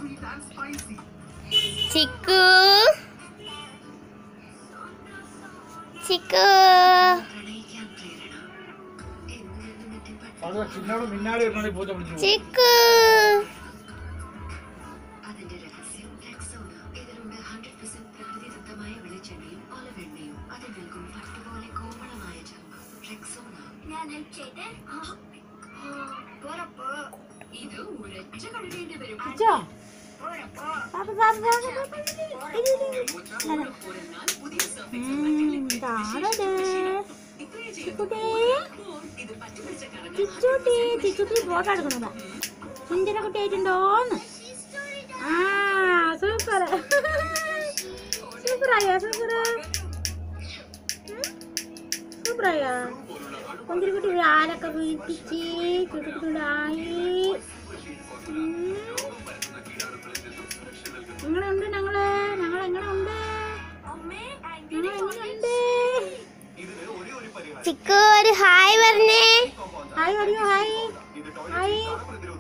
ചിക്കു ചിക്കു അത് ചിന്നോട് മിന്നാലെ ഇരുന്നാണ് ഈ പൂച്ച പിടിച്ചു പോകും. ചിക്കു അതിന്റെ രഹസ്യം റെക്സോണ ഇതിലുണ്ട് ഹൺഡ്രഡ് പെർസെന്റ് പ്രകൃതിദത്തമായ വെളിച്ചെണ്ണയും ഒലവെണ്ണയും അതിൽ നിൽക്കും പട്ടുപോലെ കോമളമായ ചർമ്മം റെക്സോണ ഞാൻ ഹെൽപ്പ് ചെയ്തേ പോരപ്പോ ഇത് ഉരച്ച് കഴുകേണ്ടി വരും പോരപ്പോ ഒരെണ്ണം പുതിയ സർഫിംഗ് ഇത് പറ്റുപിടിച്ച കറങ്ങ ചിച്ചൂട്ടി ചിച്ചൂട്ടി ഫോട്ടോ എടുക്കണതാ സുന്ദര കുട്ടിയായിട്ടുണ്ടോന്ന് ആ സൂപ്പർ സൂപ്പറായോ സൂപ്പർ സൂപ്പറായോ കുന്തിരിക്കുട്ടി ആരൊക്കെ വീട്ടിച്ച് കുട്ടിക്കുട്ടിയായി നിങ്ങളുണ്ട് ഞങ്ങള് ഞങ്ങൾ എങ്ങനെ ഉണ്ട് ഞങ്ങൾ എങ്ങനെയുണ്ട് ചിക്കു ഒരു ഹായ് പറഞ്ഞേ ഹായ് അറിയോ ഹായ് ഹായ്